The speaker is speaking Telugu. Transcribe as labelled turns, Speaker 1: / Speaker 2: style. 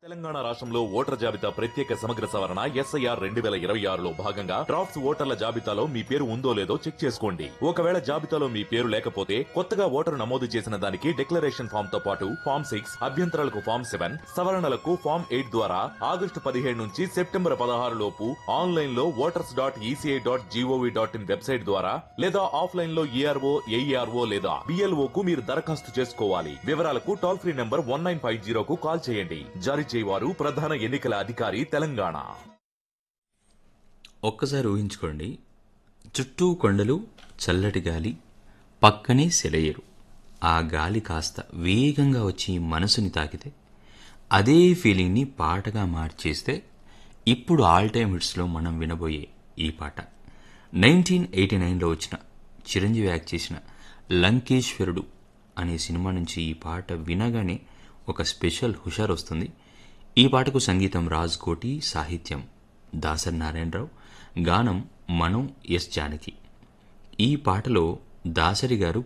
Speaker 1: తెలంగాణ రాష్ట్రంలో ఓటర్ జాబితా ప్రత్యేక సమగ్ర సవరణ ఎస్ఐఆర్ రెండు వేల ఇరవై ఆరులో భాగంగా డ్రాఫ్ట్స్ ఓటర్ల జాబితాలో మీ పేరు ఉందో లేదో చెక్ చేసుకోండి ఒకవేళ జాబితాలో మీ పేరు లేకపోతే కొత్తగా ఓటరు నమోదు చేసిన దానికి డిక్లరేషన్ ఫామ్ తో పాటు ఫామ్ సిక్స్ అభ్యంతరాలకు ఫామ్ సెవెన్ సవరణలకు ఫామ్ ఎయిట్ ద్వారా ఆగస్టు పదిహేడు నుంచి సెప్టెంబర్ పదహారు లోపు ఆన్లైన్ లో voters dot ECI dot GOV dot in website ద్వారా లేదా ఆఫ్లైన్ లో ఈఆర్ఓ ఏఈఆర్ఓ లేదా బిఎల్ఓ కు మీరు దరఖాస్తు చేసుకోవాలి వివరాలకు toll free number one nine five జీరోకు కాల్ చేయండి జారీ చేయవారు ప్రధాన ఎన్నికల అధికారి తెలంగాణ
Speaker 2: ఒక్కసారి ఊహించుకోండి చుట్టూ కొండలు చల్లటి గాలి పక్కనే సెలయేరు ఆ గాలి కాస్త వేగంగా వచ్చి మనసుని తాకితే అదే ఫీలింగ్ని పాటగా మార్చేస్తే ఇప్పుడు ఆల్ టైమ్ హిట్స్లో మనం వినబోయే ఈ పాట నైన్టీన్ ఎయిటీ నైన్లో వచ్చిన చిరంజీవి యాక్ట్ చేసిన లంకేశ్వరుడు అనే సినిమా నుంచి ఈ పాట వినగానే ఒక స్పెషల్ హుషార్ వస్తుంది ఈ పాటకు సంగీతం రాజ్ కోటి సాహిత్యం దాసరి నారాయణరావు గానం మనం ఎస్ జానకి ఈ పాటలో దాసరి గారు